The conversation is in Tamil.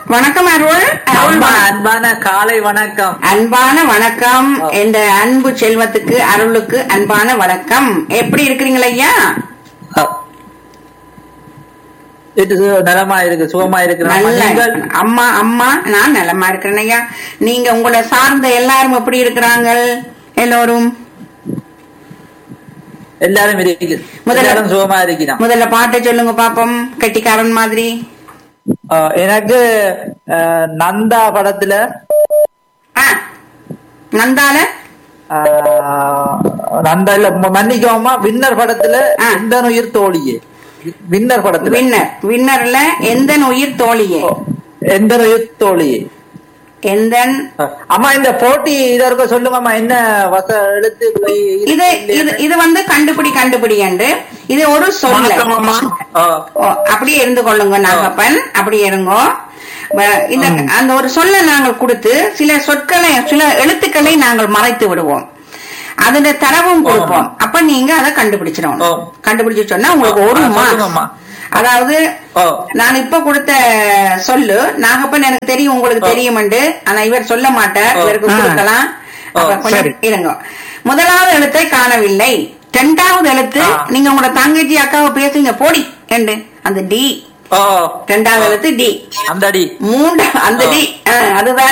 வணக்கம் அருள் அருள் அம்மா, வணக்கம். அன்பான காலை வணக்கம் அன்பான வணக்கம் என்ற அன்பு செல்வத்துக்கு அருளுக்கு அன்பான வணக்கம் எப்படி இருக்கிறீங்களா ஐயா இது சு- நலமா இருக்கு சுகமா இருக்கிறேன் நல்ல நீங்கள் அம்மா அம்மா நான் நலமா இருக்கிறேன் ஐயா நீங்க உங்களை சார்ந்த எல்லாரும் எப்படி இருக்கிறாங்க எல்லோரும் எல்லாரும் இருக்கு முதல்ல- எல்லாரும் சுகமா இருக்கிறோம் முதல்ல பாட்டை சொல்லுங்க பாப்போம் கெட்டிக்காரன் மாதிரி அஹ், எனக்கு அஹ், நந்தா படத்துல ஆ, நந்தால அஹ், நந்தா இல்ல ம- மன்னிக்கோமா வின்னர் படத்துல ஆ. இந்த உயிர் தோழியே வின்னர் படத்துல வின்னர் வின்னர்ல எந்த உயிர் தோழியே ஓ, எந்த உயிர் தோழியே எந்த அஹ், அம்மா இந்த போட்டி இதற்கு சொல்லுங்கம்மா என்ன வச எழுத்து இது இது இது வந்து கண்டுபிடி கண்டுபிடி என்று இது ஒரு சொல்ல வணக்கம் அம்மா அஹ், ஓ, அப்படியே இருந்து கொள்ளுங்க நாகப்பன் அப்படியே இருங்கோ வ- இந்த அந்த ஒரு சொல்ல நாங்கள் கொடுத்து சில சொற்களை சில எழுத்துக்களை நாங்கள் மறைத்து விடுவோம் அதோட தரவும் கொடுப்போம் அப்ப நீங்க அதை கண்டுபிடிச்சிடணும் ஓ. கண்டுபிடிச்சு சொன்னா உங்களுக்கு ஒரு ஆ, சொல்லுங்கம்மா. மார்க் அதாவது ஓ. நான் இப்ப கொடுத்த சொல்லு நாகப்பன் எனக்கு தெரியும் உங்களுக்கு ஓ. தெரியும் ஆனா இவர் சொல்ல மாட்டார் ஓ. இவருக்கு ஆ. கொடுக்கலாம் ஓ, அப்ப கொஞ்சம் சரி. இருங்க முதலாவது எழுத்தை காணவில்லை இரண்டாவது எழுத்து ஆ. நீங்க உங்களோட தங்கச்சி அக்காவை பேசுங்க போடி என்று அந்த டி ஓ இரண்டாவது எழுத்து டி அந்த அடி மூன்று அந்த டி ஆ, அதுதான்